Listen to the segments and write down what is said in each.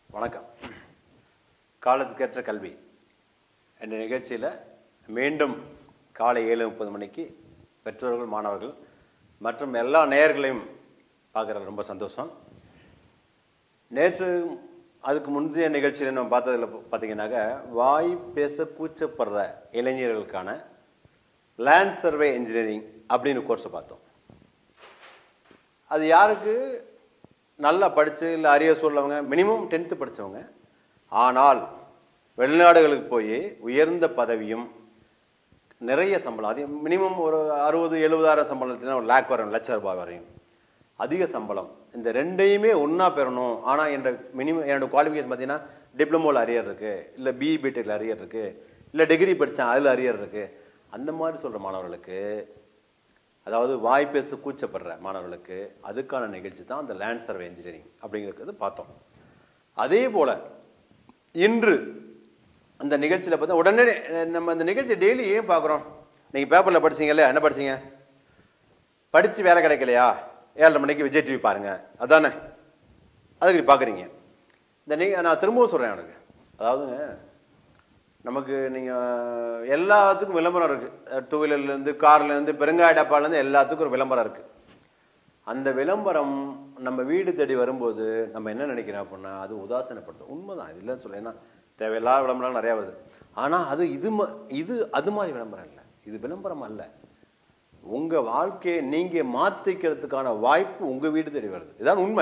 வணக்கம் காலத்துக்கேற்ற கல்வி என்ற நிகழ்ச்சியில் மீண்டும் காலை ஏழு முப்பது மணிக்கு பெற்றோர்கள் மாணவர்கள் மற்றும் எல்லா நேயர்களையும் பார்க்குறது ரொம்ப சந்தோஷம் நேற்று அதுக்கு முந்தைய நிகழ்ச்சியில் நம்ம பார்த்ததில் பார்த்தீங்கன்னாக்க வாய் பேச கூச்சப்படுற இளைஞர்களுக்கான லேண்ட் சர்வே இன்ஜினியரிங் அப்படின்னு கோர்ஸை பார்த்தோம் அது யாருக்கு நல்லா படித்து இல்லை அரியர் சொல்லவங்க மினிமம் டென்த்து படித்தவங்க ஆனால் வெளிநாடுகளுக்கு போய் உயர்ந்த பதவியும் நிறைய சம்பளம் அது மினிமம் ஒரு அறுபது எழுபதாயிரம் சம்பளத்துனா ஒரு லேக் வரும் லட்ச ரூபாய் வரையும் அதிக சம்பளம் இந்த ரெண்டையுமே ஒன்றா பெறணும் ஆனால் என்னோட மினிமம் என்னோட குவாலிஃபிகேஷன் பார்த்தீங்கன்னா டிப்ளமோவில் அரியர் இருக்குது இல்லை பிஇ பிடெக்கில் அரியர் இருக்குது இல்லை டிகிரி படித்தேன் அதில் அரியர் இருக்குது அந்த மாதிரி சொல்கிற மாணவர்களுக்கு அதாவது வாய் பேச கூச்சப்படுற மாணவர்களுக்கு அதுக்கான நிகழ்ச்சி தான் அந்த லேண்ட் சர்வே இன்ஜினியரிங் அப்படிங்கிறது பார்த்தோம் அதே போல் இன்று அந்த நிகழ்ச்சியில் பார்த்தா உடனே நம்ம அந்த நிகழ்ச்சி டெய்லி ஏன் பார்க்குறோம் நீங்கள் பேப்பரில் படிச்சீங்கல்ல என்ன படிச்சீங்க படித்து வேலை கிடைக்கலையா ஏழரை மணிக்கு விஜய் டிவி பாருங்க அதானே அதுக்கு நீ பார்க்குறீங்க இந்த நீங்கள் நான் திரும்பவும் சொல்கிறேன் எனக்கு அதாவதுங்க நமக்கு நீங்கள் எல்லாத்துக்கும் விளம்பரம் இருக்குது டூ வீலர்லேருந்து கார்லேருந்து பெருங்காய டப்பாலேருந்து எல்லாத்துக்கும் ஒரு விளம்பரம் இருக்குது அந்த விளம்பரம் நம்ம வீடு தேடி வரும்போது நம்ம என்ன நினைக்கிறோம் அப்படின்னா அது உதாசீனப்படுத்தும் உண்மைதான் இது இல்லைன்னு சொல்ல ஏன்னா தேவையில்லாத விளம்பரம் நிறையா வருது ஆனால் அது இது ம- இது அது மாதிரி விளம்பரம் இல்லை இது விளம்பரம் அல்ல உங்கள் வாழ்க்கையை நீங்கள் மாற்றிக்கிறதுக்கான வாய்ப்பு உங்கள் வீடு தேடி வருது இதான் உண்மை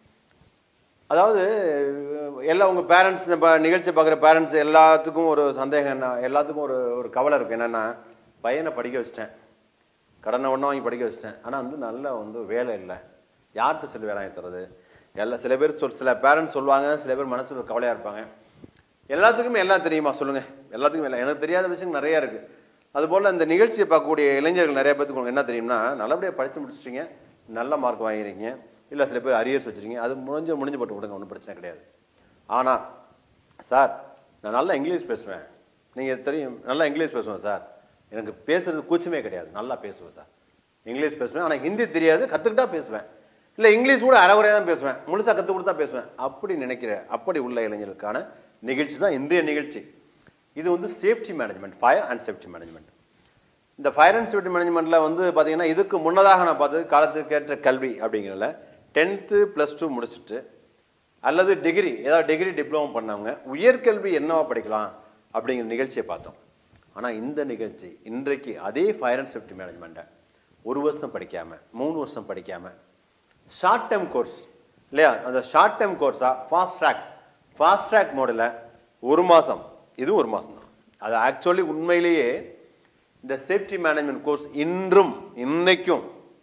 அதாவது எல்லாம் உங்கள் பேரண்ட்ஸ் நம்ம நிகழ்ச்சி பார்க்குற பேரண்ட்ஸ் எல்லாத்துக்கும் ஒரு சந்தேகம் என்ன எல்லாத்துக்கும் ஒரு ஒரு கவலை இருக்குது என்னென்னா பையனை படிக்க வச்சிட்டேன் கடனை ஒன்றா வாங்கி படிக்க வச்சிட்டேன் ஆனால் வந்து நல்ல வந்து வேலை இல்லை யார்கிட்ட சொல்லி வேலை வாங்கி தர்றது எல்லா சில பேர் சொல் சில பேரண்ட்ஸ் சொல்லுவாங்க சில பேர் மனசில் ஒரு கவலையாக இருப்பாங்க எல்லாத்துக்குமே எல்லாம் தெரியுமா சொல்லுங்கள் எல்லாத்துக்கும் எல்லாம் எனக்கு தெரியாத விஷயம் நிறையா இருக்குது அதுபோல் இந்த நிகழ்ச்சியை பார்க்கக்கூடிய இளைஞர்கள் நிறைய பேத்துக்கு உங்களுக்கு என்ன தெரியும்னா நல்லபடியாக படித்து முடிச்சிட்டீங்க நல்ல மார்க் வாங்கிறீங்க இல்லை சில பேர் அரியர்ஸ் வச்சுருக்கீங்க அது முடிஞ்சு முடிஞ்சு போட்டு விடுங்க ஒன்றும் பிரச்சனை கிடையாது ஆனால் சார் நான் நல்லா இங்கிலீஷ் பேசுவேன் நீங்கள் தெரியும் நல்லா இங்கிலீஷ் பேசுவேன் சார் எனக்கு பேசுறது கூச்சமே கிடையாது நல்லா பேசுவேன் சார் இங்கிலீஷ் பேசுவேன் ஆனால் ஹிந்தி தெரியாது கற்றுக்கிட்டா பேசுவேன் இல்லை இங்கிலீஷ் கூட அறகுறையாக தான் பேசுவேன் முழுசாக கற்றுக் கொடுத்தா பேசுவேன் அப்படி நினைக்கிற அப்படி உள்ள இளைஞர்களுக்கான நிகழ்ச்சி தான் இன்றைய நிகழ்ச்சி இது வந்து safety management fire and safety management இந்த ஃபயர் அண்ட் சேஃப்டி மேனேஜ்மெண்ட்டில் வந்து பார்த்தீங்கன்னா இதுக்கு முன்னதாக நான் பார்த்தது காலத்துக்கேற்ற கல்வி அப்படிங்கிறதுல டென்த்து ப்ளஸ் டூ முடிச்சுட்டு அல்லது டிகிரி ஏதாவது டிகிரி டிப்ளமோ பண்ணவங்க உயர்கல்வி என்னவா படிக்கலாம் அப்படிங்கிற நிகழ்ச்சியை பார்த்தோம் ஆனால் இந்த நிகழ்ச்சி இன்றைக்கு அதே ஃபயர் அண்ட் சேஃப்டி மேனேஜ்மெண்ட்டை ஒரு வருஷம் படிக்காமல் மூணு வருஷம் படிக்காமல் ஷார்ட் டேர்ம் கோர்ஸ் இல்லையா அந்த ஷார்ட் டேர்ம் கோர்ஸாக ஃபாஸ்ட் ட்ராக் ஃபாஸ்ட் ட்ராக் மோடில் ஒரு மாதம் இது ஒரு மாதம் தான் அது ஆக்சுவலி உண்மையிலேயே இந்த சேஃப்டி மேனேஜ்மெண்ட் கோர்ஸ் இன்றும் இன்னைக்கும்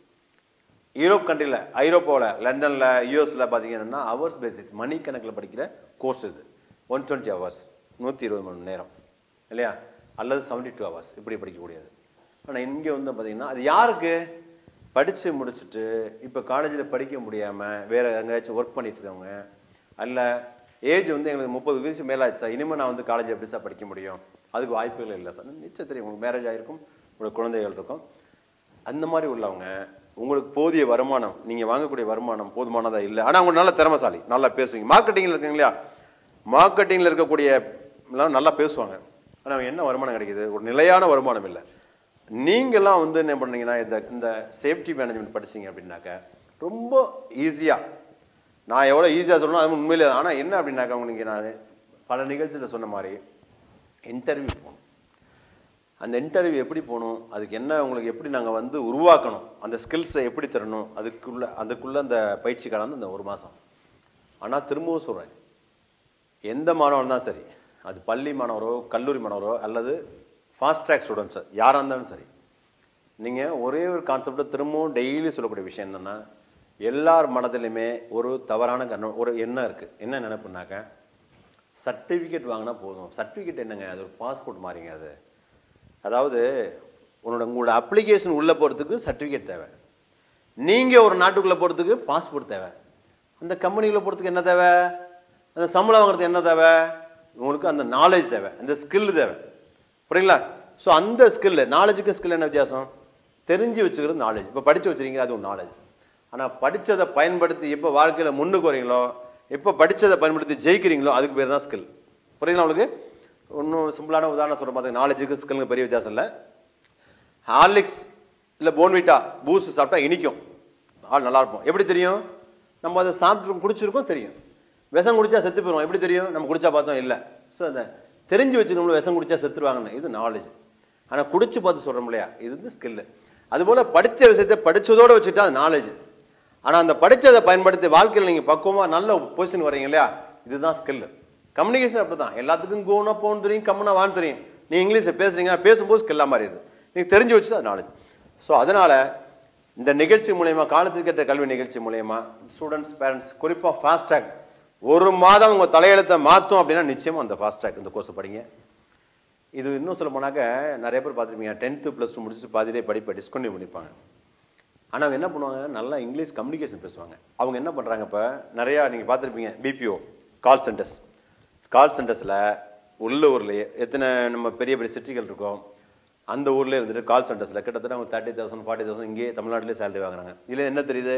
யூரோப் கண்ட்ரியில் ஐரோப்பாவில் லண்டனில் யூஎஸில் பார்த்தீங்கன்னா ஹவர்ஸ் பேசிஸ் மணி கணக்கில் படிக்கிற கோர்ஸ் இது ஒன் டுவெண்ட்டி ஹவர்ஸ் நூற்றி இருபது மணி நேரம் இல்லையா அல்லது செவன்டி டூ ஹவர்ஸ் இப்படி படிக்கக்கூடியது ஆனால் இங்கே வந்து பார்த்தீங்கன்னா அது யாருக்கு படித்து முடிச்சுட்டு இப்போ காலேஜில் படிக்க முடியாமல் வேறு எங்கேயாச்சும் ஒர்க் பண்ணிட்டு இருக்கவங்க அல்ல ஏஜ் வந்து எங்களுக்கு முப்பது வயசு மேலே ஆச்சா இனிமேல் நான் வந்து காலேஜ் எப்படி சார் படிக்க முடியும் அதுக்கு வாய்ப்புகள் இல்லை சார் நிச்சயம் தெரியும் உங்களுக்கு மேரேஜ் ஆகிருக்கும் உங்களுக்கு குழந்தைகள் இருக்கும் அந்த மாதிரி உள்ளவங்க உங்களுக்கு போதிய வருமானம் நீங்கள் வாங்கக்கூடிய வருமானம் போதுமானதாக இல்லை ஆனால் அவங்க நல்ல திறமைசாலி நல்லா பேசுவீங்க மார்க்கெட்டிங்கில் இருக்கீங்க இல்லையா மார்க்கெட்டிங்கில் இருக்கக்கூடிய எல்லாம் நல்லா பேசுவாங்க ஆனால் அவங்க என்ன வருமானம் கிடைக்குது ஒரு நிலையான வருமானம் இல்லை நீங்கள்லாம் வந்து என்ன பண்ணீங்கன்னா இந்த இந்த சேஃப்டி மேனேஜ்மெண்ட் படிச்சீங்க அப்படின்னாக்க ரொம்ப ஈஸியாக நான் எவ்வளோ ஈஸியாக சொல்லணும் அது உண்மையிலே தான். ஆனால் என்ன அப்படின்னாக்கா உங்களுக்கு நான் பல நிகழ்ச்சியில் சொன்ன மாதிரி இன்டர்வியூ போகணும் அந்த இன்டர்வியூ எப்படி போகணும் அதுக்கு என்ன உங்களுக்கு எப்படி நாங்கள் வந்து உருவாக்கணும் அந்த ஸ்கில்ஸை எப்படி தரணும் அதுக்குள்ள அதுக்குள்ள அந்த பயிற்சி கலந்து இந்த ஒரு மாதம் ஆனால் திரும்பவும் சொல்கிறேன் எந்த மாணவன் தான் சரி அது பள்ளி மாணவரோ கல்லூரி மாணவரோ அல்லது ஃபாஸ்ட் ட்ராக் ஸ்டூடெண்ட்ஸ் யாராக இருந்தாலும் சரி நீங்கள் ஒரே ஒரு கான்செப்டை திரும்பவும் டெய்லி சொல்லக்கூடிய விஷயம் என்னென்னா எல்லார் மனதிலுமே ஒரு தவறான கண்ண ஒரு எண்ணம் இருக்குது என்ன நினைப்புனாக்க சர்டிஃபிகேட் வாங்கினா போதும் சர்டிஃபிகேட் என்னங்க அது ஒரு பாஸ்போர்ட் மாதிரிங்க அது அதாவது உன்னோட உங்களோட அப்ளிகேஷன் உள்ளே போகிறதுக்கு சர்டிஃபிகேட் தேவை நீங்கள் ஒரு நாட்டுக்குள்ளே போகிறதுக்கு பாஸ்போர்ட் தேவை அந்த கம்பெனிக்குள்ளே போகிறதுக்கு என்ன தேவை அந்த சம்பளம் வாங்குறதுக்கு என்ன தேவை உங்களுக்கு அந்த நாலேஜ் தேவை அந்த ஸ்கில் தேவை புரியுங்களா ஸோ அந்த ஸ்கில் நாலேஜுக்கு ஸ்கில் என்ன வித்தியாசம் தெரிஞ்சு வச்சுக்கிறது நாலேஜ் இப்போ படித்து வச்சுருக்கீங்க அது ஒரு நாலேஜ் ஆனால் படித்ததை பயன்படுத்தி எப்போ வாழ்க்கையில் முன்னுக்கு வரீங்களோ எப்போ படிச்சதை பயன்படுத்தி ஜெயிக்கிறீங்களோ அதுக்கு பேர் தான் ஸ்கில் புரியுதுங்களா உங்களுக்கு இன்னும் சிம்பிளான உதாரணம் சொல்ற மாதிரி நாலேஜுக்கு ஸ்கில்லுக்கு பெரிய வித்தியாசம் இல்லை ஹார்லிக்ஸ் இல்லை போன்விட்டா பூஸ்ட் சாப்பிட்டா இனிக்கும் ஆள் நல்லா இருப்போம் எப்படி தெரியும் நம்ம அதை சாப்பிட்டு குடிச்சிருக்கோம் தெரியும் விஷம் குடிச்சா செத்து போயிடும் எப்படி தெரியும் நம்ம குடிச்சா பார்த்தோம் இல்லை ஸோ அந்த தெரிஞ்சு வச்சுக்கணும் விஷம் குடிச்சா செத்துருவாங்கன்னு இது நாலேஜ் ஆனால் குடிச்சு பார்த்து சொல்கிறோம் இல்லையா இது வந்து ஸ்கில்லு அதுபோல் படித்த விஷயத்தை படிச்சதோட வச்சுட்டா அது நாலேஜ் ஆனால் அந்த படிச்சதை பயன்படுத்தி வாழ்க்கையில் நீங்கள் பக்குவமாக நல்ல பொசிஷன் வரீங்க இல்லையா இதுதான் ஸ்கில் கம்யூனிகேஷன் அப்படி தான் எல்லாத்துக்கும் கோனா போகணும் தெரியும் கம்முனா வான்னு தெரியும் நீ இங்கிலீஷில் பேசுறீங்க பேசும்போது ஸ்கில்லாக மாறிடுது நீங்கள் தெரிஞ்சு வச்சு அது நாலேஜ் ஸோ அதனால் இந்த நிகழ்ச்சி மூலயமா காலத்துக்கேற்ற கல்வி நிகழ்ச்சி மூலயமா ஸ்டூடெண்ட்ஸ் பேரண்ட்ஸ் குறிப்பாக ஃபாஸ்டாக் ஒரு மாதம் உங்கள் தலையெழுத்தை மாற்றும் அப்படின்னா நிச்சயமா அந்த ஃபாஸ்டாக் இந்த கோர்ஸ் படிங்க இது இன்னும் சொல்ல போனாக்க நிறைய பேர் பார்த்துருப்பீங்க டென்த்து ப்ளஸ் டூ முடிச்சுட்டு பாதிலே படிப்பை டிஸ்கண்டினியூ பண்ணிப்பாங்க ஆனால் அவங்க என்ன பண்ணுவாங்க நல்லா இங்கிலீஷ் கம்யூனிகேஷன் பேசுவாங்க அவங்க என்ன பண்ணுறாங்க இப்போ நிறையா நீங்கள் பார்த்துருப்பீங்க பிபிஓ கால் சென்டர்ஸ் கால் சென்டர்ஸில் உள்ள ஊர்லேயே எத்தனை நம்ம பெரிய பெரிய சிட்டிகள் இருக்கோம் அந்த ஊர்ல இருந்துட்டு கால் சென்டர்ஸில் கிட்டத்தட்ட அவங்க தேர்ட்டி தௌசண்ட் ஃபார்ட்டி தௌசண்ட் இங்கேயே தமிழ்நாட்டிலே சேலரி வாங்குறாங்க இதில் என்ன தெரியுது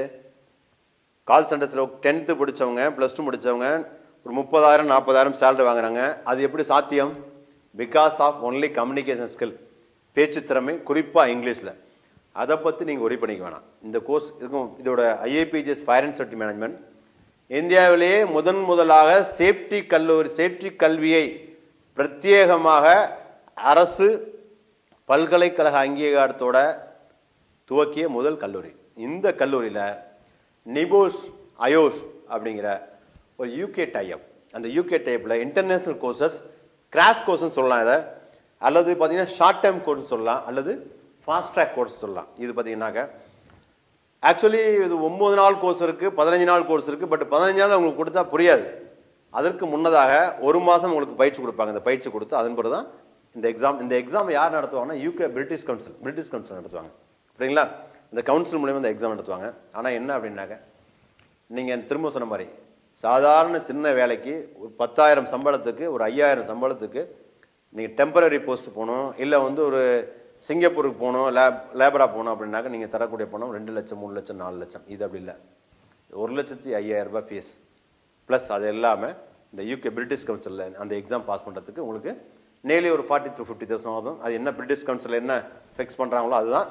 கால் சென்டர்ஸில் டென்த்து படிச்சவங்க ப்ளஸ் டூ முடிச்சவங்க ஒரு முப்பதாயிரம் நாற்பதாயிரம் சேலரி வாங்குறாங்க அது எப்படி சாத்தியம் because of only communication skill பேச்சு திறமை குறிப்பாக இங்கிலீஷில் அதை பற்றி நீங்கள் ஒரி பண்ணிக்க வேணாம் இந்த கோர்ஸ் இதுக்கும் இதோட IAPGS fire and safety management இந்தியாவிலேயே முதன் முதலாக சேஃப்டி கல்லூரி சேஃப்டி கல்வியை பிரத்யேகமாக அரசு பல்கலைக்கழக அங்கீகாரத்தோட துவக்கிய முதல் கல்லூரி இந்த கல்லூரியில் நிபோஸ் அயோஸ் அப்படிங்கிற ஒரு யூகே டைப் அந்த யூகே டைப்பில் இன்டர்நேஷ்னல் கோர்சஸ் கிராஷ் கோர்ஸ்னு சொல்லலாம் இதை அல்லது பார்த்தீங்கன்னா ஷார்ட் டைம் கோர்ஸ் சொல்லலாம் அல்லது ஃபாஸ்ட் ட்ராக் கோர்ஸ் சொல்லலாம் இது பார்த்தீங்கன்னாக்க ஆக்சுவலி இது ஒம்பது நாள் கோர்ஸ் இருக்குது பதினஞ்சு நாள் கோர்ஸ் இருக்குது பட் பதினஞ்சு நாள் உங்களுக்கு கொடுத்தா புரியாது அதற்கு முன்னதாக ஒரு மாதம் உங்களுக்கு பயிற்சி கொடுப்பாங்க இந்த பயிற்சி கொடுத்து அதன் பிறகு தான் இந்த எக்ஸாம் இந்த எக்ஸாம் யார் நடத்துவாங்கன்னா UK British Council British Council நடத்துவாங்க சரிங்களா இந்த கவுன்சில் மூலியமா இந்த எக்ஸாம் நடத்துவாங்க ஆனால் என்ன அப்படின்னாக்க நீங்கள் திரும்ப சொன்ன மாதிரி சாதாரண சின்ன வேலைக்கு ஒரு பத்தாயிரம் சம்பளத்துக்கு ஒரு ஐயாயிரம் சம்பளத்துக்கு நீங்கள் டெம்பரரி போஸ்ட் போகணும் இல்லை வந்து ஒரு சிங்கப்பூருக்கு போகணும் லேப் லேபராக போகணும் அப்படின்னாக்க நீங்கள் தரக்கூடிய பணம் ரெண்டு லட்சம் மூணு லட்சம் நாலு லட்சம் இது அப்படி இல்லை ஒரு லட்சத்தி ஐயாயிரம் ரூபாய் ஃபீஸ் ப்ளஸ் அது எல்லாமே இந்த யூகே பிரிட்டிஷ் கவுன்சிலில் அந்த எக்ஸாம் பாஸ் பண்ணுறதுக்கு உங்களுக்கு நேலி ஒரு ஃபார்ட்டி டு ஃபிஃப்டி தௌசண்ட் ஆகும் அது என்ன பிரிட்டிஷ் கவுன்சில் என்ன ஃபிக்ஸ் பண்ணுறாங்களோ அதுதான்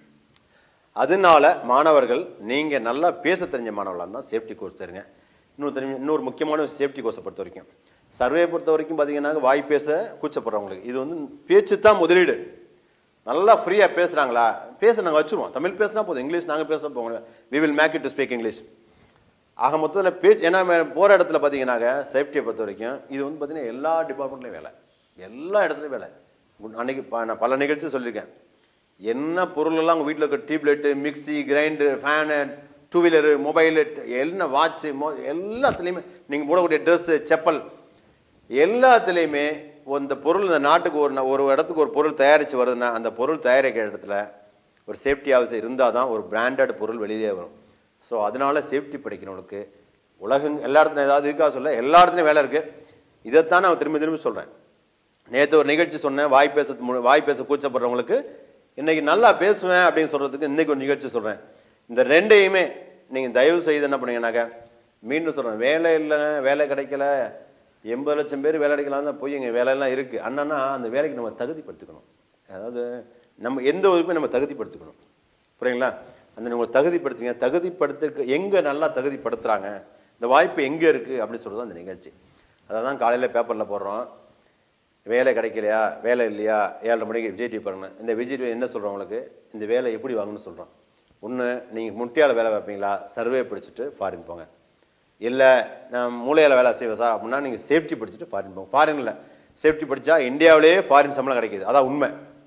அதனால மாணவர்கள் நீங்கள் நல்லா பேச தெரிஞ்ச மாணவர்களாக இருந்தால் சேஃப்டி கோர்ஸ் தருங்க இன்னொரு தெரிஞ்ச இன்னொரு முக்கியமான சேஃப்டி கோர்ஸை பொறுத்த வரைக்கும் சர்வே பொறுத்த வரைக்கும் பார்த்தீங்கன்னா வாய் பேச கூச்சப்படுறவங்களுக்கு இது வந்து பேச்சு தான் முதலீடு நல்லா ஃப்ரீயாக பேசுகிறாங்களா பேச நாங்கள் வச்சுருவோம் தமிழ் பேசினா போதும் இங்கிலீஷ் நாங்கள் பேச போங்க we will make it to speak English ஆக மொத்தத்தில் பேச்சு ஏன்னா போகிற இடத்துல பார்த்தீங்கன்னாக்க சேஃப்டியை பொறுத்த வரைக்கும் இது வந்து பார்த்தீங்கன்னா எல்லா டிபார்ட்மெண்ட்லையும் வேலை எல்லா இடத்துலையும் வேலை உன் அன்னைக்கு ப- நான் பல நிகழ்ச்சி சொல்லியிருக்கேன் என்ன பொருள் எல்லாம் உங்கள் வீட்டில் இருக்க tubelight mixie grinder fan two wheeler mobile என்ன வாட்ச்சு மொ எல்லாத்துலேயுமே நீங்கள் போடக்கூடிய ட்ரெஸ்ஸு செப்பல் எல்லாத்துலேயுமே இந்த பொருள் இந்த நாட்டுக்கு ஒரு ந- ஒரு இடத்துக்கு ஒரு பொருள் தயாரித்து வருதுன்னா அந்த பொருள் தயாரிக்கிற இடத்துல ஒரு சேஃப்டி ஆஃபீஸர் இருந்தால் தான் ஒரு பிராண்டட் பொருள் வெளியே வரும் ஸோ அதனால சேஃப்டி படிக்கிறவங்களுக்கு உலகம் எல்லா இடத்துலையும் ஏதாவது இருக்கா சொல்ல எல்லா இடத்துலையும் வேலை இருக்குது இதைத்தான் நான் திரும்பி திரும்பி சொல்கிறேன் நேற்று ஒரு நிகழ்ச்சி சொன்னேன் வாய் பேச வாய் பேச கூச்சப்படுறவங்களுக்கு இன்னைக்கு நல்லா பேசுவேன் அப்படின்னு சொல்கிறதுக்கு இன்னைக்கு ஒரு நிகழ்ச்சி சொல்கிறேன் இந்த ரெண்டையுமே நீங்கள் தயவு செய்து என்ன பண்ணீங்கன்னாக்க மீண்டும் சொல்கிறேன் வேலை இல்லை வேலை கிடைக்கல எண்பது லட்சம் பேர் வேலை கிடைக்கலாம் தான் போய் இங்கே வேலையெல்லாம் இருக்குது அண்ணன்னா அந்த வேலைக்கு நம்ம தகுதிப்படுத்திக்கணும் அதாவது நம்ம எந்த உறுப்பையும் நம்ம தகுதிப்படுத்திக்கணும் புரியுங்களா அந்த உங்களை தகுதிப்படுத்துங்க தகுதிப்படுத்த எங்கே நல்லா தகுதிப்படுத்துகிறாங்க இந்த வாய்ப்பு எங்கே இருக்குது அப்படின்னு சொல்கிறது அந்த நிகழ்ச்சி அதை தான் காலையில் பேப்பரில் போடுறோம் வேலை கிடைக்கலையா வேலை இல்லையா ஏழரை மணிக்கு விஜய் டிவி பாருங்க இந்த விஜய் டிவி என்ன சொல்கிறோம் உங்களுக்கு இந்த வேலை எப்படி வாங்கணும்னு சொல்கிறோம் ஒன்று நீங்கள் முட்டியால் வேலை வைப்பீங்களா சர்வே படிச்சுட்டு ஃபாரின் போங்க இல்லை நான் மூளையால் வேலை செய்வேன் சார் அப்படின்னா நீங்கள் சேஃப்டி படிச்சுட்டு ஃபாரின் போங்க ஃபாரினில் சேஃப்டி படித்தா இந்தியாவிலேயே ஃபாரின் சம்பளம் கிடைக்கிது அதான் உண்மை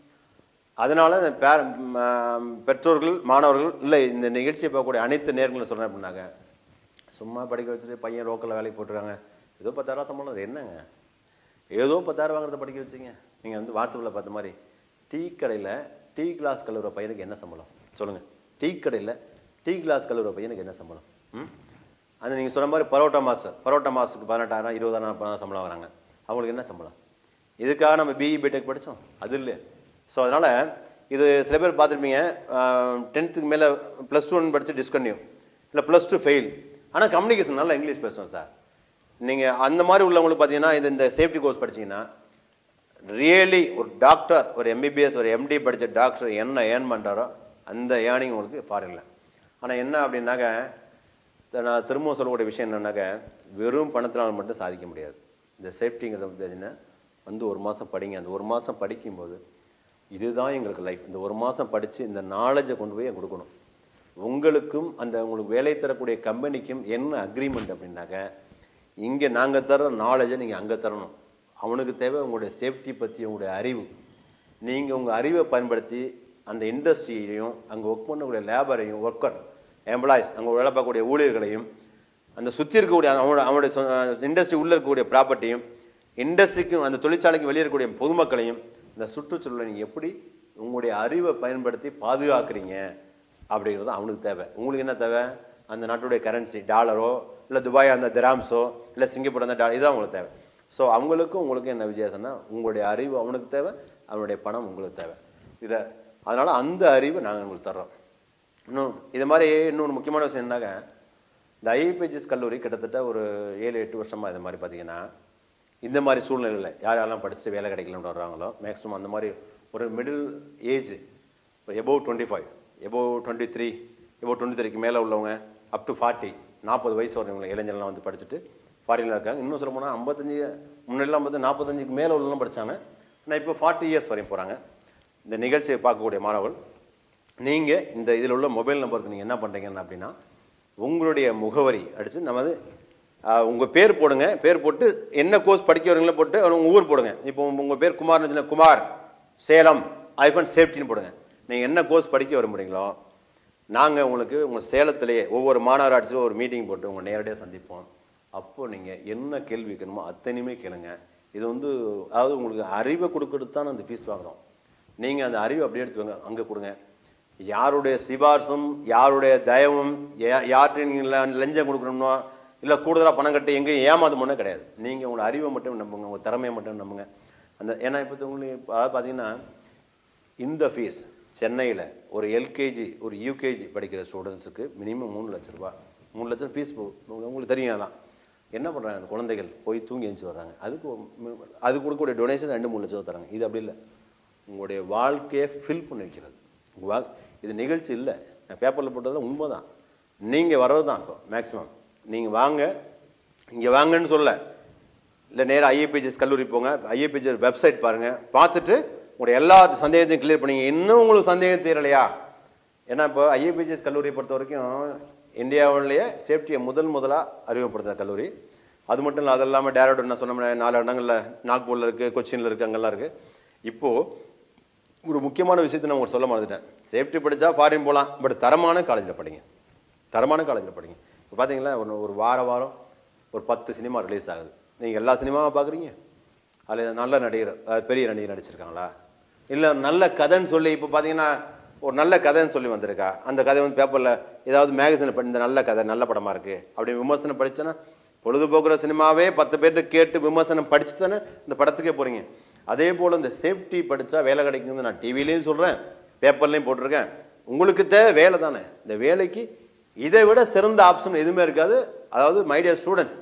அதனால இந்த பேர ம- பெற்றோர்கள் மாணவர்கள் இல்லை இந்த நிகழ்ச்சியை பார்க்கக்கூடிய அனைத்து நேர்களும் சொல்கிறேன் அப்படின்னாங்க சும்மா படிக்க வச்சுட்டு பையன் லோக்கலில் வேலைக்கு போட்டுருக்காங்க ஏதோ பத்தாயிரம் சம்பளம் அது என்னங்க ஏதோ பத்தாயிரம் வாங்குறத படிக்க வச்சீங்க நீங்கள் வந்து வாட்ஸ்அப்பில் பார்த்த மாதிரி டீ கடையில் டீ கிளாஸ் கழுவுற பையனுக்கு என்ன சம்பளம் சொல்லுங்கள் டீ கடையில் டீ கிளாஸ் கழுவுற பையனுக்கு என்ன சம்பளம் ம் அது நீங்கள் சொன்ன மாதிரி பரோட்டா மாஸ்டர் பரோட்டா மாஸ்க்கு பதினெட்டாயிரம் இருபதாயிரம் முப்பதாயிரம் சம்பளம் வராங்க அவங்களுக்கு என்ன சம்பளம் இதுக்காக நம்ம பிஇ பிடெக் படித்தோம் அது இல்லை ஸோ அதனால் இது சில பேர் பார்த்துருப்பீங்க டென்த்துக்கு மேலே ப்ளஸ் டூ படித்து டிஸ்கன்யூ இல்லை ப்ளஸ் டூ ஃபெயில் ஆனால் கம்யூனிகேஷன் நல்லா இங்கிலீஷ் பேசுவேன் சார் நீங்கள் அந்த மாதிரி உள்ளவங்களுக்கு பார்த்தீங்கன்னா இது இந்த சேஃப்டி கோர்ஸ் படிச்சீங்கன்னா ரியலி ஒரு டாக்டர் ஒரு எம்பிபிஎஸ் ஒரு எம்டி படித்த டாக்டர் என்ன ஏர்ன் பண்ணுறாரோ அந்த ஏர்னிங் உங்களுக்கு ஃபாரின்ல ஆனால் என்ன அப்படின்னாக்க இத நான் திரும்பவும் சொல்லக்கூடிய விஷயம் என்னன்னாக்க வெறும் பணத்தினால் மட்டும் சாதிக்க முடியாது இந்த சேஃப்டிங்கிறத பார்த்தீங்கன்னா வந்து ஒரு மாதம் படிங்க அந்த ஒரு மாதம் படிக்கும்போது இதுதான் எங்களுக்கு லைஃப் இந்த ஒரு மாதம் படித்து இந்த நாலேஜை கொண்டு போய் கொடுக்கணும் உங்களுக்கும் அந்த உங்களுக்கு வேலை தரக்கூடிய கம்பெனிக்கும் என்ன அக்ரிமெண்ட் அப்படின்னாக்க இங்கே நாங்கள் தர நாலேஜை நீங்கள் அங்கே தரணும் அவனுக்கு தேவை உங்களுடைய சேஃப்டி பற்றி உங்களுடைய அறிவு நீங்கள் உங்கள் அறிவை பயன்படுத்தி அந்த இண்டஸ்ட்ரியையும் அங்கே ஒர்க் பண்ணக்கூடிய லேபரையும் ஒர்க்கர் எம்ப்ளாயிஸ் அங்கே வேலை பார்க்கக்கூடிய ஊழியர்களையும் அந்த சுற்றி இருக்கக்கூடிய அவனோட அவனுடைய இண்டஸ்ட்ரி உள்ளே இருக்கக்கூடிய ப்ராப்பர்ட்டியும் இண்டஸ்ட்ரிக்கும் அந்த தொழிற்சாலைக்கும் வெளியே இருக்கக்கூடிய பொதுமக்களையும் இந்த சுற்றுச்சூழலை நீங்கள் எப்படி உங்களுடைய அறிவை பயன்படுத்தி பாதுகாக்கிறீங்க அப்படிங்கிறது அவனுக்கு தேவை உங்களுக்கு என்ன தேவை அந்த நாட்டுடைய கரன்சி டாலரோ இல்லை துபாய் அந்த திராம்ஸோ இல்லை சிங்கப்பூர் அந்த டா இதுதான் உங்களுக்கு தேவை ஸோ அவங்களுக்கும் உங்களுக்கும் என்ன வித்தியாசம்னா உங்களுடைய அறிவு அவனுக்கு தேவை அவனுடைய பணம் உங்களுக்கு தேவை இதை அதனால் அந்த அறிவை நாங்கள் உங்களுக்கு தர்றோம் இன்னும் இது மாதிரி இன்னொரு முக்கியமான விஷயம் என்னன்னாக்க இந்த ஐபிஜிஎஸ் கல்லூரி கிட்டத்தட்ட ஒரு ஏழு எட்டு வருஷமாக இது மாதிரி பார்த்தீங்கன்னா இந்த மாதிரி சூழ்நிலையில் யார் யாரெல்லாம் படித்து வேலை கிடைக்கலன்னு வர்றாங்களோ மேக்ஸிமம் அந்த மாதிரி ஒரு middle age above twenty five above twenty three above twenty த்ரீக்கு மேலே உள்ளவங்க அப் டு ஃபார்ட்டி நாற்பது வயசு வரவங்க இளைஞர்லாம் வந்து படிச்சுட்டு ஃபாரினில் இருக்காங்க இன்னும் சொல்ல போனால் ஐம்பத்தஞ்சு முன்னாடிலாம் பார்த்து நாற்பத்தஞ்சுக்கு மேலே உள்ளவங்க படித்தாங்க ஆனால் இப்போ ஃபார்ட்டி இயர்ஸ் வரையும் போகிறாங்க இந்த நிகழ்ச்சியை பார்க்கக்கூடிய மாணவர்கள் நீங்கள் இந்த இதில் உள்ள மொபைல் நம்பருக்கு நீங்கள் என்ன பண்ணுறீங்கன்னா அப்படின்னா உங்களுடைய முகவரி அடித்து நமது உங்கள் பேர் போடுங்க பேர் போட்டு என்ன கோர்ஸ் படிக்க வரீங்களோ போட்டு உங்கள் ஊர் போடுங்க இப்போ உங்கள் பேர் குமார்னு வச்சுன்னா குமார் சேலம் ஐஃபன் சேஃப்டின்னு போடுங்க நீங்கள் என்ன கோர்ஸ் படிக்க விரும்புகிறீங்களோ நாங்கள் உங்களுக்கு உங்கள் சேலத்திலேயே ஒவ்வொரு மாநகராட்சியும் ஒரு மீட்டிங் போட்டு உங்களை நேரடியாக சந்திப்போம் அப்போ நீங்கள் என்ன கேள்வி கேட்கணுமோ அத்தனையுமே கேளுங்க இது வந்து அதாவது உங்களுக்கு அறிவை கொடுக்கறது தான் அந்த ஃபீஸ் வாங்குறோம் நீங்கள் அந்த அறிவை அப்படியே எடுத்துக்கோங்க அங்கே கொடுங்க யாருடைய சிபாரிசும் யாருடைய தயவும் யா- யார்கிட்ட நீங்கள் லஞ்சம் கொடுக்கணும்னோ இல்லை கூடுதலாக பணம் கட்டி எங்கேயும் ஏமாது மட்டும் கிடையாது நீங்கள் உங்களோட அறிவை மட்டும் நம்புங்க உங்கள் திறமையை மட்டும் நம்புங்க அந்த ஏன்னா இப்போ உங்களுக்கு அதாவது பார்த்தீங்கன்னா இந்த ஃபீஸ் சென்னையில் ஒரு எல்கேஜி ஒரு யூகேஜி படிக்கிற ஸ்டூடெண்ட்ஸுக்கு மினிமம் மூணு லட்ச ரூபா மூணு லட்சம் ஃபீஸ் உங்களுக்கு தெரியும் அதான் என்ன பண்ணுறாங்க அந்த குழந்தைகள் போய் தூங்கி எழுந்துச்சு வர்றாங்க அதுக்கு மி- அது கொடுக்கக்கூடிய டொனேஷன் ரெண்டு மூணு லட்சம் ரூபா தராங்க இது அப்படி இல்லை உங்களுடைய வாழ்க்கையை ஃபில் பண்ணி வைக்கிறது உங்கள் வாழ் இது நிகழ்ச்சி இல்லை நான் பேப்பரில் போட்டதெல்லாம் உண்மை தான் நீங்கள் வர்றது தான் இப்போ மேக்ஸிமம் நீங்கள் வாங்க இங்கே வாங்கன்னு சொல்ல இல்லை நேராக ஐஏபிஜிஎஸ் கல்லூரி போங்க ஐஏபிஜிஎஸ் வெப்சைட் பாருங்கள் பார்த்துட்டு உங்களுடைய எல்லா சந்தேகத்தையும் கிளியர் பண்ணீங்க இன்னும் உங்களுக்கு சந்தேகம் தீரலையா ஏன்னா இப்போ ஐஏபிஜிஎஸ் கல்லூரியை பொறுத்த வரைக்கும் இந்தியாவிலேயே சேஃப்டியை முதல் முதலாக அறிமுகப்படுத்துகிற கல்லூரி அது மட்டும் இல்லை அது இல்லாமல் டேரக்டர் நான் சொன்ன நாலு இடங்களில் நாக்பூரில் இருக்குது கொச்சினில் இருக்குது அங்கெல்லாம் இருக்குது இப்போது ஒரு முக்கியமான விஷயத்தை நான் உங்களுக்கு சொல்ல மறந்துட்டேன் சேஃப்டி படித்தா ஃபாரின் போகலாம் பட் தரமான காலேஜில் படிங்க தரமான காலேஜில் படிங்க இப்போ பார்த்தீங்களா ஒரு ஒரு வார வாரம் ஒரு பத்து சினிமா ரிலீஸ் ஆகுது நீங்கள் எல்லா சினிமாவும் பார்க்குறீங்க அதில் நல்ல நடிகர் அஹ் பெரிய நடிகர் நடிச்சிருக்காங்களா இல்லை நல்ல கதைன்னு சொல்லி இப்போ பார்த்தீங்கன்னா ஒரு நல்ல கதைன்னு சொல்லி வந்திருக்கா அந்த கதை வந்து பேப்பரில் ஏதாவது மேகசினில் இந்த நல்ல கதை நல்ல படமாக இருக்குது அப்படி விமர்சனம் படிச்சேன்னா பொழுதுபோக்குற சினிமாவே பத்து பேர்கிட்ட கேட்டு விமர்சனம் படிச்சு தானே இந்த படத்துக்கே போகிறீங்க அதே போல் இந்த சேஃப்டி படித்தா வேலை கிடைக்குங்கிறது நான் டிவிலையும் சொல்கிறேன் பேப்பர்லையும் போட்டிருக்கேன் உங்களுக்கு தேவை வேலை தானே இந்த வேலைக்கு இதை விட சிறந்த ஆப்ஷன் எதுவுமே இருக்காது அதாவது மைடியர் ஸ்டூடெண்ட்ஸ்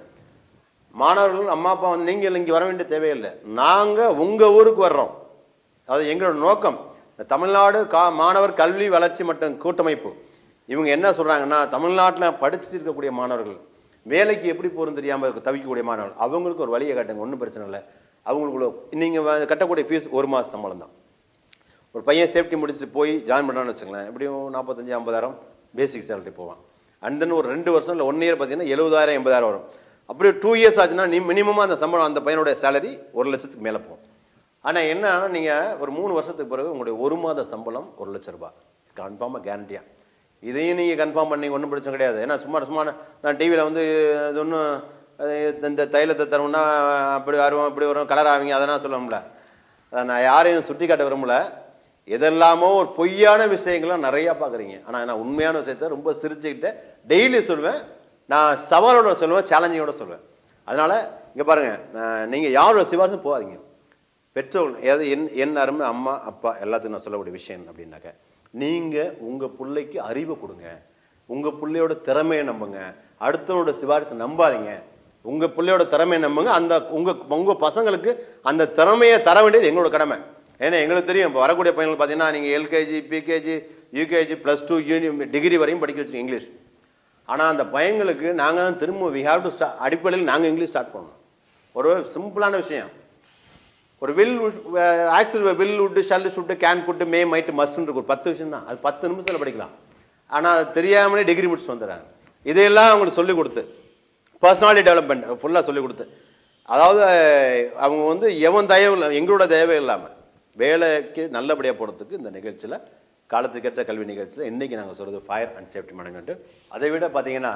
மாணவர்கள் அம்மா அப்பா வந்து நீங்கள் இங்கே வர வேண்டிய தேவையில்லை நாங்கள் உங்கள் ஊருக்கு வர்றோம் அதாவது எங்களோட நோக்கம் இந்த தமிழ்நாடு கா மாணவர் கல்வி வளர்ச்சி மற்றும் கூட்டமைப்பு இவங்க என்ன சொல்கிறாங்கன்னா தமிழ்நாட்டில் படிச்சுட்டு இருக்கக்கூடிய மாணவர்கள் வேலைக்கு எப்படி போகிறது தெரியாமல் இருக்க தவிக்கக்கூடிய மாணவர்கள் அவங்களுக்கு ஒரு வழியை காட்டுங்க ஒன்றும் பிரச்சனை இல்லை அவங்களுக்குள்ள நீங்கள் கட்டக்கூடிய ஃபீஸ் ஒரு மாத சம்பளம் தான் ஒரு பையன் சேஃப்டி முடிச்சுட்டு போய் ஜாயின் பண்ணான்னு வச்சுங்களேன் எப்படியும் நாற்பத்தஞ்சு ஐம்பதாயிரம் பேசிக் சேலரி போவான் அண்ட் தென் ஒரு ரெண்டு வருஷம் இல்லை ஒன் இயர் பார்த்தீங்கன்னா எழுபதாயிரம் எண்பதாயிரம் வரும் அப்படியே டூ இயர்ஸ் ஆச்சுன்னா நீ மினிமமாக அந்த சம்பளம் அந்த பையனுடைய சேலரி ஒரு லட்சத்துக்கு மேலே போகும் ஆனால் என்ன நீங்கள் ஒரு மூணு வருஷத்துக்கு பிறகு உங்களுடைய ஒரு மாத சம்பளம் ஒரு லட்ச ரூபாய் கன்ஃபார்மாக கேரண்டியாக இதையும் நீங்கள் கன்ஃபார்ம் பண்ணி ஒன்றும் பிரச்சனை கிடையாது ஏன்னா சும்மா சும்மா நான் டிவியில் வந்து இது ஒன்றும் இந்த தைலத்தை தருவோம்னா அப்படி வரும் இப்படி வரும் கலர் ஆவீங்க அதெல்லாம் சொல்ல முடியல அதை நான் யாரையும் சுட்டி காட்ட விரும்பல எதெல்லாமோ ஒரு பொய்யான விஷயங்களும் நிறையா பார்க்குறீங்க ஆனால் நான் உண்மையான விஷயத்த ரொம்ப சிரிச்சுக்கிட்டு டெய்லி சொல்லுவேன் நான் சவாலோட சொல்லுவேன் சேலஞ்சிங்கோட சொல்லுவேன் அதனால் இங்கே பாருங்கள் நீங்கள் யாரோட சிபாரிசும் போகாதீங்க பெற்றோர்கள் ஏதாவது என் என் அருமை அம்மா அப்பா எல்லாத்துக்கும் நான் சொல்லக்கூடிய விஷயம் என்ன அப்படின்னாக்க நீங்கள் உங்கள் பிள்ளைக்கு அறிவை கொடுங்க உங்கள் பிள்ளையோட திறமையை நம்புங்க அடுத்தவனோட சிபாரிசை நம்பாதீங்க உங்கள் பிள்ளையோட திறமையை நம்புங்க அந்த உங்கள் உங்கள் பசங்களுக்கு அந்த திறமையை தர வேண்டியது எங்களோட கடமை ஏன்னா எங்களுக்கு தெரியும் இப்போ வரக்கூடிய பையன்கள் பார்த்தீங்கன்னா நீங்கள் LKG PKG UKG plus two uni degree வரையும் படிக்க வச்சு இங்கிலீஷ் ஆனால் அந்த பையங்களுக்கு நாங்கள் தான் திரும்ப வி ஹாவ் டு ஸ்டா அடிப்படையில் நாங்கள் இங்கிலீஷ் ஸ்டார்ட் பண்ணணும் ஒரு சிம்பிளான விஷயம் ஒரு will auxiliary will would shall should can could may might மஸ்ட்னு இருக்கும் ஒரு பத்து விஷயம் தான் அது பத்து நிமிஷத்தில் படிக்கலாம் ஆனால் அது தெரியாமலே டிகிரி முடிச்சுட்டு வந்துடுறாங்க இதையெல்லாம் அவங்களுக்கு சொல்லிக் கொடுத்து பர்சனாலிட்டி டெவலப்மெண்ட் ஃபுல்லாக சொல்லிக் கொடுத்து அதாவது அவங்க வந்து எவன் தயவு இல்லை எங்களோட தயவே இல்லாமல் வேலைக்கு நல்லபடியாக போகிறதுக்கு இந்த நிகழ்ச்சியில் காலத்துக்கேற்ற கல்வி நிகழ்ச்சியில் இன்றைக்கி நாங்கள் சொல்கிறது ஃபயர் அண்ட் சேஃப்டி மேனேஜ்மெண்ட் அதை விட பார்த்தீங்கன்னா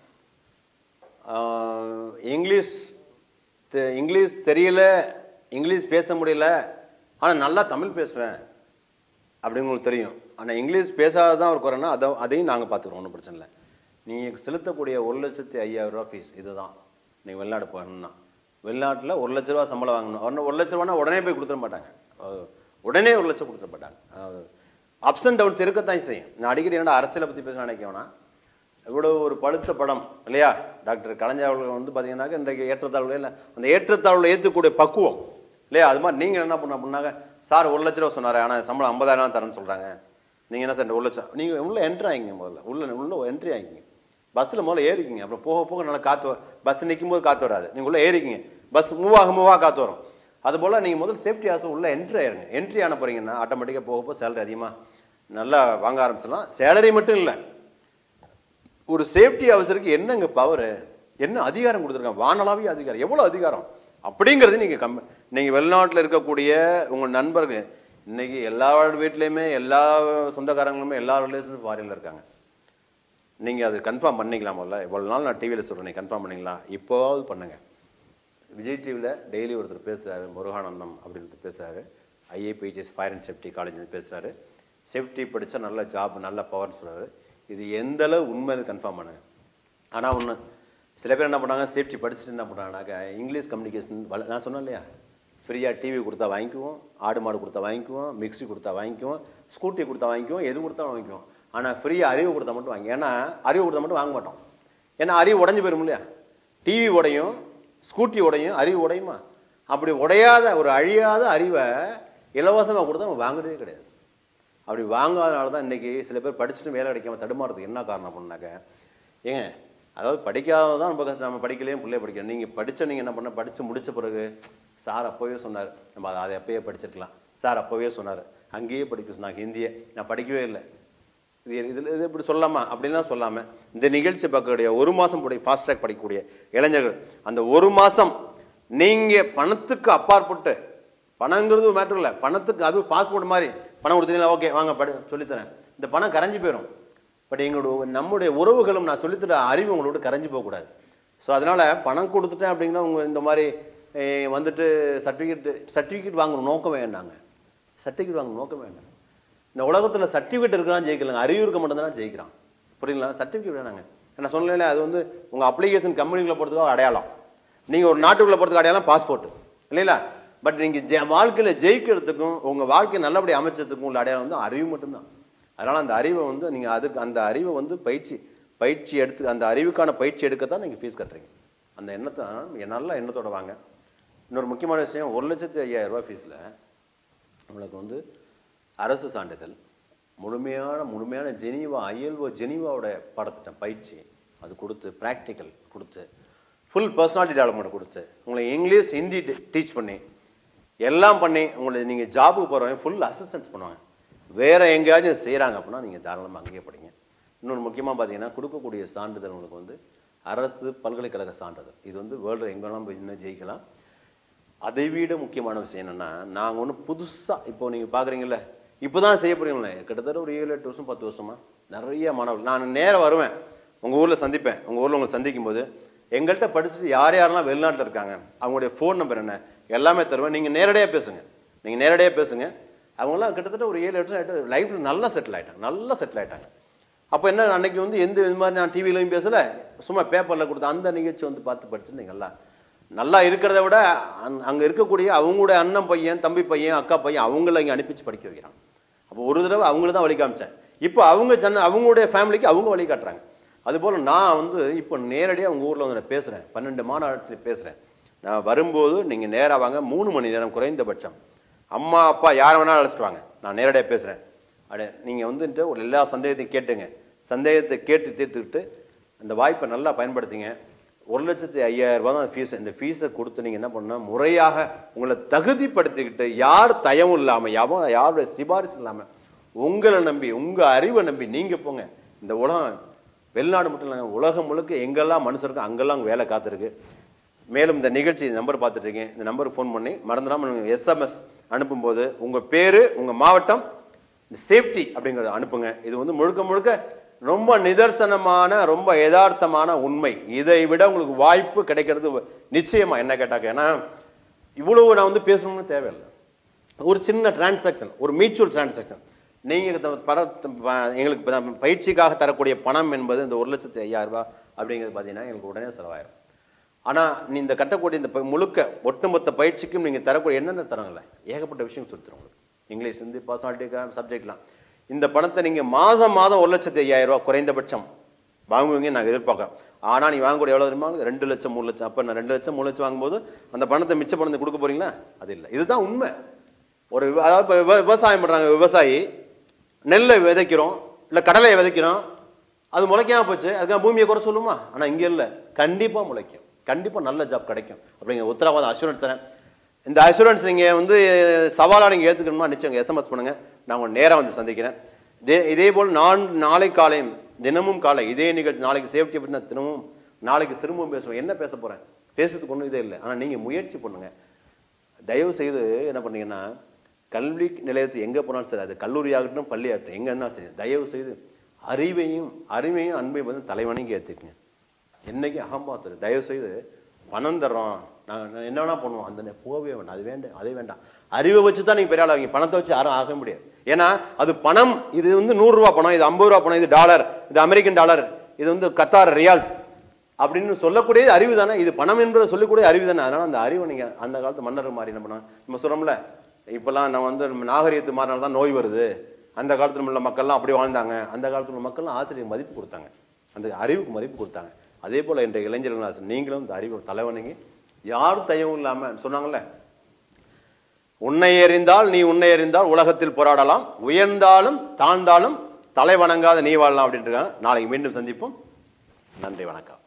ஆஹ், இங்கிலீஷ் தெ- இங்கிலீஷ் தெரியல இங்கிலீஷ் பேச முடியல ஆனால் நல்லா தமிழ் பேசுவேன் அப்படின்னு உங்களுக்கு தெரியும் ஆனால் இங்கிலீஷ் பேசாததான் ஒரு குறைனா அதை அதையும் நாங்கள் பார்த்துக்குறோம் ஒன்றும் பிரச்சனை இல்லை நீங்கள் செலுத்தக்கூடிய ஒரு லட்சத்தி ஐயாயிரம் ரூபா ஃபீஸ் இதுதான் நீங்கள் வெளிநாடு போகணும்னா வெளிநாட்டில் ஒரு லட்ச ரூபா சம்பளம் வாங்கணும் ஒன்று ஒரு லட்ச ரூபானா உடனே போய் கொடுத்துட மாட்டாங்க அஹ் உடனே ஒரு லட்சம் கொடுத்துட மாட்டாங்க அப்ஸ் அண்ட் டவுன்ஸ் இருக்கத்தான் செய்யும் நான் அடிக்கடி என்னடா அரசியலை பற்றி பேச நினைக்கவேனா இவ்வளோ ஒரு பழுத்த படம் இல்லையா டாக்டர் கலைஞர் அவர்கள் வந்து பார்த்தீங்கன்னாக்க இன்றைக்கு ஏற்றத்தாழ்வு இல்லை அந்த ஏற்றத்தாழ்வில் ஏற்றக்கூடிய பக்குவம் இல்லையா அது மாதிரி நீங்கள் என்ன பண்ண அப்படின்னாக்க சார் ஒரு லட்ச ரூபா சொன்னார் ஆனால் சம்பளம் ஐம்பதாயிரம் தரேன்னு சொல்கிறாங்க நீங்கள் என்ன சார் ஒரு லட்சம் நீங்கள் உள்ளே என்ட்ரி ஆகிங்க முதல்ல உள்ள உள்ள என்ட்ரி ஆகிங்க பஸ்ஸில் முதல்ல ஏறிக்கிங்க அப்புறம் போக போக நல்லா காற்று பஸ் நிற்கும் போது காற்று வராது நீங்கள் உள்ளே ஏறிக்கிங்க பஸ் மூவ் ஆக மூவ் ஆக காற்று வரும் அதுபோல் நீங்கள் முதல்ல சேஃப்டி ஆசை உள்ளே என்ட்ரி ஆயிருங்க என்ட்ரி ஆன போகிறீங்கன்னா ஆட்டோமேட்டிக்காக போக போக சேலரி அதிகமாக நல்லா வாங்க ஆரம்பிச்சிடலாம் சேலரி மட்டும் இல்லை ஒரு சேஃப்டி ஆஃபீஸருக்கு என்னங்க பவர் என்ன அதிகாரம் கொடுத்துருக்காங்க வானளாவிய அதிகாரம் எவ்வளோ அதிகாரம் அப்படிங்கிறது நீங்கள் கம் நீங்கள் வெளிநாட்டில் இருக்கக்கூடிய உங்கள் நண்பர்கள் இன்னைக்கு எல்லா வீட்லேயுமே எல்லா சொந்தக்காரங்களுமே எல்லா ரிலேஷன்ஸும் ஃபாரினில் இருக்காங்க நீங்கள் அது கன்ஃபார்ம் பண்ணிக்கலாம் முதல்ல இவ்வளோ நாள் நான் டிவியில் சொல்கிறேன் நீங்கள் கன்ஃபார்ம் பண்ணிக்கலாம் இப்போவாவது பண்ணுங்க விஜய் டிவியில் டெய்லி ஒருத்தர் பேசுகிறாரு முருகானந்தம் அப்படின்னு ஒருத்தர் பேசுகிறாரு IAPHS fire and safety college பேசுகிறாரு சேஃப்டி படித்தா நல்ல ஜாப் நல்ல பவர்னு சொல்கிறாரு இது எந்த அளவு உண்மைன்னு கன்ஃபார்ம் பண்ணுங்க ஆனால் ஒன்று சில பேர் என்ன பண்ணாங்க சேஃப்டி படிச்சுட்டு என்ன பண்ணுறாங்கனாக்கா இங்கிலீஷ் கம்யூனிகேஷன் வள நான் சொன்னேன் இல்லையா ஃப்ரீயாக டிவி கொடுத்தா வாங்கிக்குவோம் ஆடு மாடு கொடுத்தா வாங்கிக்குவோம் மிக்ஸி கொடுத்தா வாங்கிக்குவோம் ஸ்கூட்டி கொடுத்தா வாங்கிக்குவோம் எது கொடுத்தா வாங்கிக்குவோம் ஆனால் ஃப்ரீயாக அறிவு கொடுத்தா மட்டும் வாங்கி ஏன்னா அறிவு கொடுத்தா மட்டும் வாங்க மாட்டோம் ஏன்னா அறிவு உடஞ்சி போயிடும் இல்லையா டிவி உடையும் ஸ்கூட்டி உடையும் அறிவு உடையுமா அப்படி உடையாத ஒரு அழியாத அறிவை இலவசமாக கொடுத்தா நம்ம வாங்குறதே கிடையாது அப்படி வாங்காதனால தான் இன்றைக்கி சில பேர் படிச்சுட்டு வேலை கிடைக்காம தடுமாறதுக்கு என்ன காரணம் அப்படின்னாக்க ஏங்க அதாவது படிக்காத தான் ரொம்ப கஷ்டம் நம்ம படிக்கலையும் பிள்ளைய படிக்கணும் நீங்கள் படிச்ச நீங்கள் என்ன பண்ண படித்து முடிச்ச பிறகு சார் அப்போவே சொன்னார் நம்ம அதை அதை அப்பயே படிச்சிருக்கலாம் சார் அப்போவே சொன்னார் அங்கேயே படிக்க சொன்னாங்க ஹிந்தியை நான் படிக்கவே இல்லை இது இதில் இது இப்படி சொல்லலாமா அப்படின்லாம் சொல்லாமல் இந்த நிகழ்ச்சி பார்க்கக்கூடிய ஒரு மாதம் படி ஃபாஸ்ட் ட்ராக் படிக்கக்கூடிய இளைஞர்கள் அந்த ஒரு மாதம் நீங்கள் பணத்துக்கு அப்பாற்பட்டு பணங்கிறது மேட்டர் இல்லை பணத்துக்கு அது பாஸ்போர்ட் மாதிரி பணம் கொடுத்தீங்களா ஓகே வாங்க படி சொல்லித்தரேன் இந்த பணம் கரைஞ்சி போயிடும் பட் எங்களோட நம்முடைய உறவுகளும் நான் சொல்லித்தர அறிவு உங்களோட கரைஞ்சி போகக்கூடாது ஸோ அதனால் பணம் கொடுத்துட்டேன் அப்படின்னா உங்கள் இந்த மாதிரி eh, வந்துட்டு சர்டிஃபிகேட் சர்டிஃபிகேட் வாங்குற நோக்கம் வேண்டாங்க சர்டிஃபிகேட் வாங்குற நோக்கம் வேண்டாம் இந்த உலகத்தில் சர்டிஃபிகேட் இருக்கலாம் ஜெயிக்கலாங்க அறிவு இருக்க மட்டும்தான் ஜெயிக்கிறான் புரியுங்களா சர்டிஃபிகேட் வேணாங்க நான் சொன்னேன் அது வந்து உங்கள் அப்ளிகேஷன் கம்பெனிக்குள்ளே போகிறதுக்கு ஒரு அடையாளம் நீங்கள் ஒரு நாட்டுக்குள்ளே போகிறதுக்கு அடையாளம் பாஸ்போர்ட் இல்லைங்களா பட் நீங்கள் ஜெ வாழ்க்கையில் ஜெயிக்கிறதுக்கும் உங்கள் வாழ்க்கையை நல்லபடி அமைச்சதுக்கும் உள்ள அடையாளம் வந்து அறிவு மட்டும்தான் அதனால் அந்த அறிவை வந்து நீங்கள் அதுக்கு அந்த அறிவை வந்து பயிற்சி பயிற்சி எடுத்து அந்த அறிவுக்கான பயிற்சி எடுக்க தான் நீங்கள் ஃபீஸ் கட்டுறீங்க அந்த எண்ணத்தை நல்ல எண்ணத்தோட வாங்க இன்னொரு முக்கியமான விஷயம் ஒரு லட்சத்தி ஐயாயிரம் ரூபாய் ஃபீஸில் நம்மளுக்கு வந்து அரசு சான்றிதழ் முழுமையான முழுமையான ஜெனீவா ஐஎல்ஓ ஜெனீவாவோட பாடத்திட்டம் பயிற்சி அது கொடுத்து ப்ராக்டிக்கல் கொடுத்து ஃபுல் பர்சனாலிட்டி டெவலப்மெண்ட் கொடுத்து உங்களை இங்கிலீஷ் ஹிந்தி டீச் பண்ணி எல்லாம் பண்ணி உங்களை நீங்கள் ஜாபுக்கு போகிறவங்க ஃபுல் அசிஸ்டன்ஸ் பண்ணுவாங்க வேறு எங்கேயாச்சும் செய்கிறாங்க அப்படின்னா நீங்கள் தாராளமாக அங்கேயே படிங்க இன்னொன்று முக்கியமாக பார்த்தீங்கன்னா கொடுக்கக்கூடிய சான்றிதழ் உங்களுக்கு வந்து அரசு பல்கலைக்கழக சான்றிதழ் இது வந்து வேர்ல்டு எங்கே வேணாலும் போய் இன்னும் ஜெயிக்கலாம் அதை விட முக்கியமான விஷயம் என்னென்னா நாங்கள் ஒன்று புதுசாக இப்போ நீங்கள் பார்க்குறீங்கல்ல இப்போ தான் செய்ய போறீங்களே கிட்டத்தட்ட ஒரு ஏழு எட்டு வருஷம் பத்து வருஷமா நிறைய மாணவர்கள் நான் நேரா வருவேன் உங்கள் ஊரில் சந்திப்பேன் உங்கள் ஊரில் உங்களை சந்திக்கும் போது எங்கள்கிட்ட படிச்சுட்டு யார் யாரெல்லாம் வெளிநாட்டில் இருக்காங்க அவங்களுடைய ஃபோன் நம்பர் என்ன எல்லாமே தருவேன் நீங்கள் நேரடியாக பேசுங்க நீங்கள் நேரடியாக பேசுங்க அவங்களாம் கிட்டத்தட்ட ஒரு ஏழு வருஷம் ஆகிட்டு லைஃப்பில் நல்லா செட்டில் ஆகிட்டாங்க நல்லா செட்டில் ஆகிட்டாங்க அப்போ என்ன அன்னைக்கு வந்து எந்த இது மாதிரி நான் டிவிலையும் பேசலை சும்மா பேப்பரில் கொடுத்த அந்த நிகழ்ச்சி வந்து பார்த்து படிச்சுட்டு நீங்கள் எல்லாம் நல்லா இருக்கிறத விட அங் அங்கே இருக்கக்கூடிய அவங்களுடைய அண்ணன் பையன் தம்பி பையன் அக்கா பையன் அவங்கள இங்கே அனுப்பிச்சு படிக்க வைக்கிறான் அப்போ ஒரு தடவை அவங்கள தான் வழி காமிச்சேன் இப்போ அவங்க ஜன அவங்களுடைய ஃபேமிலிக்கு அவங்க வழி காட்டுறாங்க அதுபோல் நான் வந்து இப்போ நேரடியாக உங்கள் ஊரில் வந்து நான் பேசுகிறேன் பன்னெண்டு மாநாட்டில் பேசுகிறேன் நான் வரும்போது நீங்கள் நேராக வாங்க மூணு மணி நேரம் குறைந்தபட்சம் அம்மா அப்பா யாரை வேணாலும் அழைச்சிட்டு வாங்க நான் நேரடியாக பேசுகிறேன் அடே நீங்கள் வந்துட்டு ஒரு எல்லா சந்தேகத்தையும் கேட்டுங்க சந்தேகத்தை கேட்டு தீர்த்துக்கிட்டு அந்த வாய்ப்பை நல்லா பயன்படுத்திங்க ஒரு லட்சத்தி ஐயாயிரம் ரூபாய் தான் ஃபீஸ் இந்த ஃபீஸை கொடுத்து நீங்கள் என்ன பண்ணணும் முறையாக உங்களை தகுதிப்படுத்திக்கிட்டு யார் தயவும் இல்லாமல் யாவும் யாருடைய சிபாரிசு இல்லாமல் உங்களை நம்பி உங்கள் அறிவை நம்பி நீங்கள் போங்க இந்த உலகம் வெளிநாடு மட்டும் இல்லைங்க உலகம் முழுக்க எங்கெல்லாம் மனுஷருக்கு அங்கெல்லாம் வேலை காத்திருக்கு மேலும் இந்த நிகழ்ச்சி நம்பர் பார்த்துட்டு இருக்கேன் இந்த நம்பருக்கு ஃபோன் பண்ணி மறந்துடாமல் எஸ்எம்எஸ் அனுப்பும்போது உங்கள் பேர் உங்கள் மாவட்டம் இந்த சேஃப்டி அப்படிங்கிறத அனுப்புங்க இது வந்து முழுக்க முழுக்க ரொம்ப நிதர்சனமான ரொம்ப யதார்த்தமான உண்மை இதை விட உங்களுக்கு வாய்ப்பு கிடைக்கிறது நிச்சயமா என்ன கேட்டாக்க ஏன்னா இவ்வளவு நான் வந்து பேசணும்னு தேவையில்லை ஒரு சின்ன டிரான்சாக்ஷன் ஒரு மியூச்சுவல் டிரான்சாக்ஷன் நீங்கள் பண எங்களுக்கு ப- பயிற்சிக்காக தரக்கூடிய பணம் என்பது இந்த ஒரு லட்சத்தி ஐயாயிரம் ரூபாய் அப்படிங்கிறது பார்த்தீங்கன்னா எங்களுக்கு உடனே செலவாயிரும் ஆனால் நீ இந்த கட்டக்கூடிய இந்த ப- முழுக்க ஒட்டுமொத்த பயிற்சிக்கும் நீங்கள் தரக்கூடிய என்னென்ன தரங்கள ஏகப்பட்ட விஷயம் சொல்லித்தரும் உங்களுக்கு இங்கிலீஷ் ஹிந்தி பர்சனாலிட்டி சப்ஜெக்ட்லாம் இந்த பணத்தை நீங்கள் மாதம் மாதம் ஒரு லட்சத்தி ஐயாயிரம் ரூபாய் குறைந்தபட்சம் வாங்குவீங்க நாங்கள் எதிர்பார்க்குறோம் ஆனால் நீ வாங்கக்கூடிய எவ்வளோ தெரியுமா ரெண்டு லட்சம் மூணு லட்சம் அப்போ நான் ரெண்டு லட்சம் மூணு லட்சம் வாங்கும்போது அந்த பணத்தை மிச்ச பணத்தை கொடுக்க போறீங்களா அது இல்லை இதுதான் உண்மை ஒரு விவ- அதாவது இப்போ விவ- விவசாயம் பண்ணுறாங்க விவசாயி நெல்லை விதைக்கிறோம் இல்லை கடலையை விதைக்கிறோம் அது முளைக்காம போச்சு அதுக்காக பூமியை குறை சொல்லுமா ஆனால் இங்கே இல்லை கண்டிப்பாக முளைக்கும் கண்டிப்பாக நல்ல ஜாப் கிடைக்கும் அப்படிங்கிற உத்தரவாதம் அஷூரன்ஸ் தரேன் இந்த அஷூரன்ஸ் நீங்கள் வந்து சவாலாக நீங்கள் ஏற்றுக்கணுமா நிச்சயம் எஸ்எம்எஸ் பண்ணுங்கள் நான் உங்களை நேராக வந்து சந்திக்கிறேன் இதே இதே போல் நான் நாளை காலையும் தினமும் காலை இதே நிகழ்ச்சி நாளைக்கு சேஃப்டி அப்படின்னா தினமும் நாளைக்கு திரும்பவும் பேசுவேன் என்ன பேச போகிறேன் பேசுறதுக்கு ஒன்றும் இதே இல்லை ஆனால் நீங்கள் முயற்சி பண்ணுங்கள் தயவு செய்து என்ன பண்ணீங்கன்னா கல்வி நிலையத்து எங்கே போனாலும் சரி அது கல்லூரி ஆகட்டும் பள்ளி ஆகட்டும் எங்கே இருந்தாலும் சரி தயவு செய்து அறிவையும் அறிவையும் அன்பையும் வந்து தலைவணங்கி ஏற்றுக்குங்க என்னைக்கு அகம்பாத்துரு தயவு செய்து பணம் தர்றோம் நாங்கள் என்ன வேணா பண்ணுவோம் அந்த நே- போகவே வேண்டாம் அது வேண்டாம் அதே வேண்டாம் அறிவை வச்சு தான் நீங்கள் பெரிய ஆள் ஆவீங்க பணத்தை வச்சு யாரும் ஆக முடியாது ஏன்னா அது பணம் இது வந்து நூறுரூவா பணம் இது ஐம்பது ரூபா பணம் இது டாலர் இது அமெரிக்கன் டாலர் இது வந்து கத்தார் ரியால்ஸ் அப்படின்னு சொல்லக்கூடிய அறிவு தானே இது பணம் என்பதை சொல்லக்கூடிய அறிவு தானே அதனால அந்த அறிவை நீங்க அந்த காலத்து மன்னர் மாதிரி என்ன பண்ணுவாங்க நம்ம சொல்றோம்ல இப்பெல்லாம் நம்ம வந்து நம்ம நாகரிகத்து மாறினால தான் நோய் வருது அந்த காலத்துல உள்ள மக்கள்லாம் அப்படி வாழ்ந்தாங்க அந்த காலத்துல உள்ள மக்கள்லாம் ஆசிரியர் மதிப்பு கொடுத்தாங்க அந்த அறிவுக்கு மதிப்பு கொடுத்தாங்க அதே போல இன்றைய இளைஞர்கள் ஆசிரியர் நீங்களும் இந்த அறிவு தலைவனிங்க யார் தயவும் இல்லாம சொன்னாங்கல்ல உன்னை எறிந்தால் நீ உன்னை எறிந்தால் உலகத்தில் போராடலாம் உயர்ந்தாலும் தாழ்ந்தாலும் தலை வணங்காத நீ வாழலாம் அப்படின்ட்டு இருக்காங்க நாளைக்கு மீண்டும் சந்திப்போம் நன்றி வணக்கம்